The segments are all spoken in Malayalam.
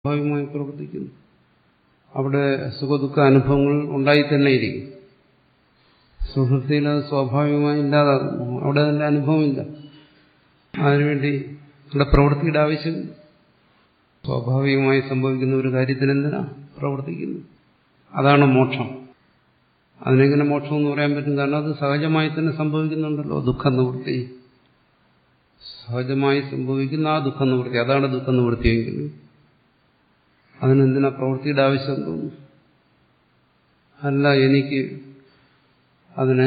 സ്വാഭാവികമായി പ്രവർത്തിക്കുന്നു അവിടെ സുഖദുഃഖ അനുഭവങ്ങൾ ഉണ്ടായി തന്നെ ഇരിക്കും സുഹൃത്തിയിൽ അത് സ്വാഭാവികമായി ഇല്ലാതാകുന്നു അവിടെ അതിന്റെ അനുഭവമില്ല അതിനുവേണ്ടി അവിടെ പ്രവൃത്തിയുടെ ആവശ്യം സ്വാഭാവികമായി സംഭവിക്കുന്ന ഒരു കാര്യത്തിന് എന്തിനാ പ്രവർത്തിക്കുന്നു അതാണ് മോക്ഷം അതിനെങ്ങനെ മോക്ഷം എന്ന് പറയാൻ പറ്റും കാരണം അത് സഹജമായി തന്നെ സംഭവിക്കുന്നുണ്ടല്ലോ ദുഃഖ നിവൃത്തി സഹജമായി സംഭവിക്കുന്ന ആ ദുഃഖ നിവൃത്തി അതാണ് ദുഃഖ നിവൃത്തിയെങ്കിൽ അതിനെന്തിനാ പ്രവൃത്തിയുടെ ആവശ്യം തോന്നുന്നു അല്ല എനിക്ക് അതിനെ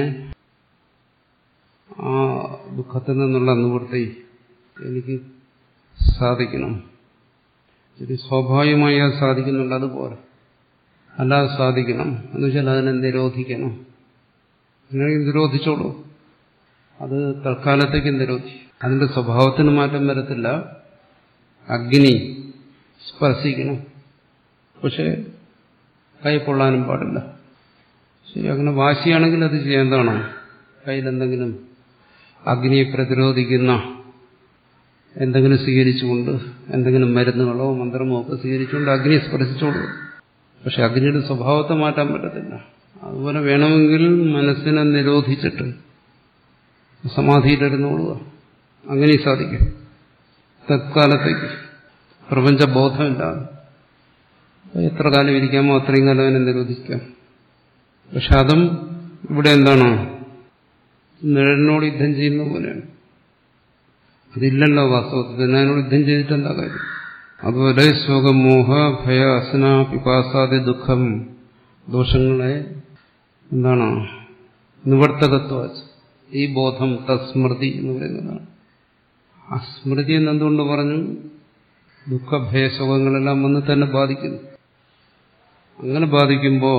ആ ദുഃഖത്തിൽ നിന്നുള്ള നിവൃത്തി എനിക്ക് സാധിക്കണം ശരി സ്വാഭാവികമായി അത് സാധിക്കുന്നുണ്ട് അതുപോലെ അല്ലാതെ സാധിക്കണം എന്ന് വെച്ചാൽ അതിനെ നിരോധിക്കണം അങ്ങനെയെങ്കിൽ നിരോധിച്ചോളൂ അത് തൽക്കാലത്തേക്ക് നിരോധി അതിന്റെ സ്വഭാവത്തിന് മാറ്റം വരത്തില്ല അഗ്നി സ്പർശിക്കണം പക്ഷെ കൈ പൊള്ളാനും പാടില്ല ശരി അങ്ങനെ വാശിയാണെങ്കിൽ അത് ചെയ്യേണ്ടതാണ് കയ്യിലെന്തെങ്കിലും അഗ്നിയെ പ്രതിരോധിക്കുന്ന എന്തെങ്കിലും സ്വീകരിച്ചുകൊണ്ട് എന്തെങ്കിലും മരുന്നുകളോ മന്ത്രമോ ഒക്കെ സ്വീകരിച്ചുകൊണ്ട് അഗ്നിയെ സ്പർശിച്ചോളൂ പക്ഷെ അഗ്നിയുടെ സ്വഭാവത്തെ മാറ്റാൻ പറ്റത്തില്ല അതുപോലെ വേണമെങ്കിൽ മനസ്സിനെ നിരോധിച്ചിട്ട് സമാധിയിലിരുന്നോളുക അങ്ങനെ സാധിക്കും തത്കാലത്തേക്ക് പ്രപഞ്ചബോധമില്ലാതെ എത്ര കാലം ഇരിക്കാമോ അത്രയും കാലം അതിനെ നിരോധിക്കാം പക്ഷെ അതും ഇവിടെ എന്താണ് നിഴലിനോട് യുദ്ധം ചെയ്യുന്ന പോലെയാണ് അതില്ലല്ലോ വാസ്തവത്തിൽ അതിനോട് യുദ്ധം ചെയ്തിട്ട് എന്താ കാര്യം അതുപോലെ ശോകമോഹ ഭയ അസന പിപാസാദി ദുഃഖം ദോഷങ്ങളെ എന്താണ് നിവർത്തകത്വ ഈ ബോധം തസ്മൃതി എന്ന് പറയുന്നതാണ് ആ സ്മൃതി എന്നെന്തുകൊണ്ട് പറഞ്ഞു ദുഃഖഭയസുഖങ്ങളെല്ലാം വന്ന് തന്നെ ബാധിക്കുന്നു അങ്ങനെ ബാധിക്കുമ്പോൾ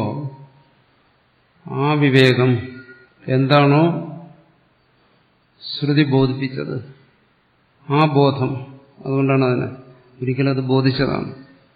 ആ വിവേകം എന്താണോ ശ്രുതി ബോധിപ്പിച്ചത് ആ ബോധം അതുകൊണ്ടാണ് അതിനെ ഒരിക്കലും അത് ബോധിച്ചതാണ്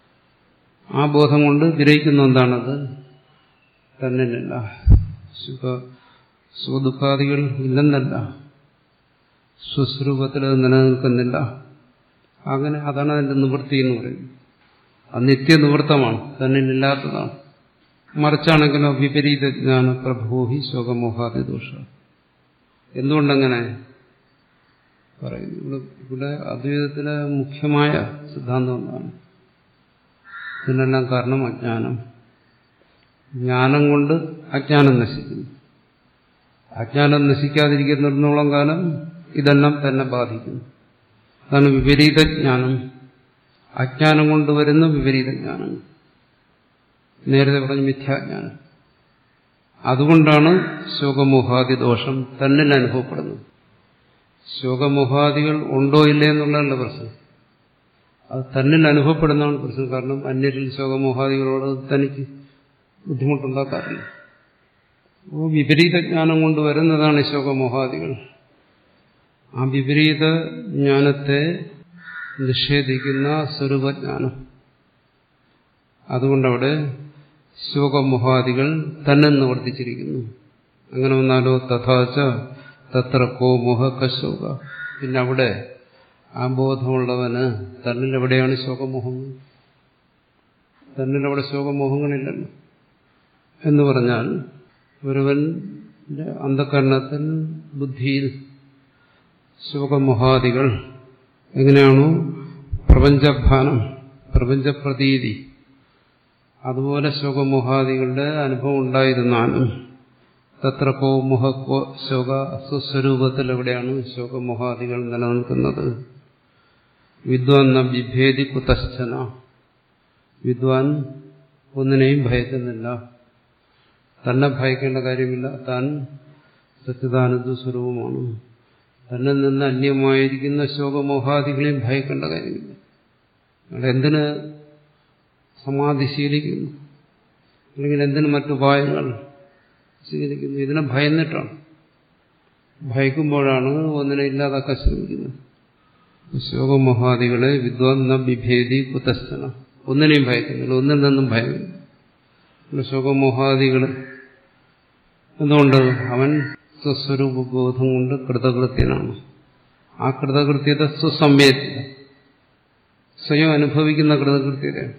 ആ ബോധം കൊണ്ട് ഗ്രഹിക്കുന്ന എന്താണത് തന്നിലില്ല സുഖ സുഖദുഃഖാദികൾ ഇല്ലെന്നല്ല സ്വസ്വരൂപത്തിൽ അത് നിലനിൽക്കുന്നില്ല അങ്ങനെ അതാണ് അതിന്റെ നിവൃത്തി എന്ന് പറയുന്നത് അത് നിത്യനിവൃത്തമാണ് തന്നിലില്ലാത്തതാണ് മറിച്ചാണെങ്കിലോ വിപരീത ജ്ഞാന പ്രഭോഹി ശോകമോഹാദി ദോഷ എന്തുകൊണ്ടങ്ങനെ പറയുന്നു ഇവിടെ ഇവിടെ അദ്വൈതത്തിലെ മുഖ്യമായ സിദ്ധാന്തം എന്താണ് ഇതിനെല്ലാം കാരണം അജ്ഞാനം ജ്ഞാനം കൊണ്ട് അജ്ഞാനം നശിക്കുന്നു അജ്ഞാനം നശിക്കാതിരിക്കുന്നിടത്തോളം കാലം ഇതെല്ലാം തന്നെ ബാധിക്കുന്നു അതാണ് വിപരീത ജ്ഞാനം അജ്ഞാനം കൊണ്ട് വരുന്ന വിപരീത ജ്ഞാനം നേരത്തെ പറഞ്ഞ മിഥ്യാജ്ഞാനം അതുകൊണ്ടാണ് ശോകമോഹാദി ദോഷം തന്നിൽ അനുഭവപ്പെടുന്നത് ശോകമോഹാദികൾ ഉണ്ടോ ഇല്ലേ എന്നുള്ളതല്ല പ്രശ്നം അത് തന്നിൽ അനുഭവപ്പെടുന്നതാണ് പ്രശ്നം കാരണം അന്യരിൽ ശോകമോഹാദികളോട് തനിക്ക് ബുദ്ധിമുട്ടുണ്ടാക്കാറില്ല അപ്പോൾ വിപരീത ജ്ഞാനം കൊണ്ട് വരുന്നതാണ് ശോകമോഹാദികൾ ആ വിപരീത ജ്ഞാനത്തെ നിഷേധിക്കുന്ന സ്വരൂപജ്ഞാനം അതുകൊണ്ടവിടെ ശോകമോഹാദികൾ തന്നെ നിവർത്തിച്ചിരിക്കുന്നു അങ്ങനെ വന്നാലോ തഥാച തത്ര കോ മോഹ കശോക പിന്നെ അവിടെ ആ ബോധമുള്ളവന് തന്നിൽ എവിടെയാണ് ശോകമോഹം തന്നിലവിടെ ശോകമോഹങ്ങളില്ലല്ലോ എന്ന് പറഞ്ഞാൽ ഒരുവന്റെ അന്ധകരണത്തിൽ ബുദ്ധിയിൽ ശോകമോഹാദികൾ എങ്ങനെയാണോ പ്രപഞ്ചഭാനം പ്രപഞ്ചപ്രതീതി അതുപോലെ ശോകമോഹാദികളുടെ അനുഭവം ഉണ്ടായിരുന്നാലും തത്ര കോ മുഹ കോ ശോക സ്വസ്വരൂപത്തിൽ എവിടെയാണ് ശോകമോഹാദികൾ നിലനിൽക്കുന്നത് വിദ്വാൻ ന വിഭേദി കുതശ്ചന വിദ്വാൻ ഒന്നിനെയും ഭയക്കുന്നില്ല തന്നെ ഭയക്കേണ്ട കാര്യമില്ല താൻ സച്ചിദാനന്ദ സ്വരൂപമാണ് തന്നിൽ നിന്ന് അന്യമായിരിക്കുന്ന ശോകമോഹാദികളെയും ഭയക്കേണ്ട കാര്യമില്ല എന്തിന് സമാധി ശീലിക്കുന്നു അല്ലെങ്കിൽ എന്തിന് മറ്റുപായങ്ങൾ സ്വീകരിക്കുന്നു ഇതിനെ ഭയന്നിട്ടാണ് ഭയക്കുമ്പോഴാണ് ഒന്നിനെ ഇല്ലാതാക്കാൻ ശ്രമിക്കുന്നത് ശോകമോഹാദികളെ വിദ്വാൻ ന വിഭേദി കുതസ്ഥന ഒന്നിനെയും ഭയക്കുന്നില്ല ഒന്നിൽ നിന്നും ഭയമില്ല ശോകമോഹാദികൾ എന്തുകൊണ്ട് അവൻ സ്വസ്വരൂപ ബോധം കൊണ്ട് കൃതകൃത്യനാണ് ആ കൃതകൃത്യത സുസംവേദ്യ സ്വയം അനുഭവിക്കുന്ന കൃതകൃത്യതയാണ്